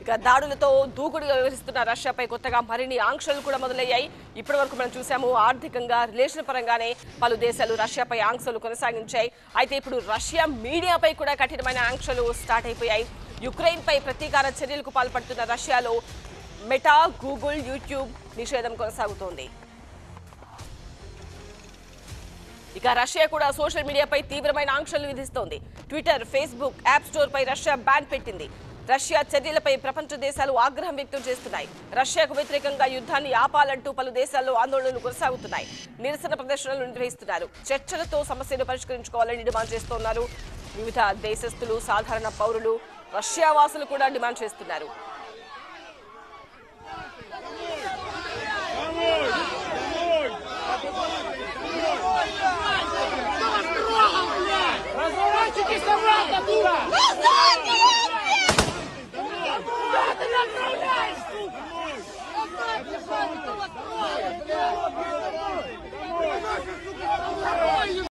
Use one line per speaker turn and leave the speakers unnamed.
ఇక దాడులతో దూకుడుగా వ్యవహరిస్తున్న రష్యాపై కొత్తగా మరిన్ని ఆంక్షలు కూడా మొదలయ్యాయి ఇప్పటి వరకు మనం చూసాము ఆర్థికంగా రిలేషన్ పరంగానే పలు దేశాలు రష్యాపై ఆంక్షలు కొనసాగించాయి అయితే ఇప్పుడు రష్యా మీడియాపై కూడా కఠినమైన ఆంక్షలు స్టార్ట్ అయిపోయాయి యుక్రెయిన్ పై ప్రతీకార చర్యలకు పాల్పడుతున్న రష్యాలో మెటా గూగుల్ యూట్యూబ్ నిషేధం కొనసాగుతోంది ఇక రష్యా కూడా సోషల్ మీడియాపై తీవ్రమైన ఆంక్షలు విధిస్తోంది ట్విట్టర్ ఫేస్బుక్ యాప్ స్టోర్ పై రష్యా బ్యాన్ పెట్టింది రష్యా చర్యలపై ప్రపంచ దేశాలు ఆగ్రహం వ్యక్తం చేస్తున్నాయి రష్యాకు వ్యతిరేకంగా యుద్ధాన్ని ఆపాలంటూ పలు దేశాల్లో ఆందోళనలు కొనసాగుతున్నాయి నిరసన ప్రదర్శనలు నిర్వహిస్తున్నారు చర్చలతో సమస్యను పరిష్కరించుకోవాలని డిమాండ్ చేస్తున్నారు వివిధ దేశస్థులు సాధారణ పౌరులు రష్యా వాసులు కూడా డిమాండ్ చేస్తున్నారు
Разворачивайтесь обратно, дура!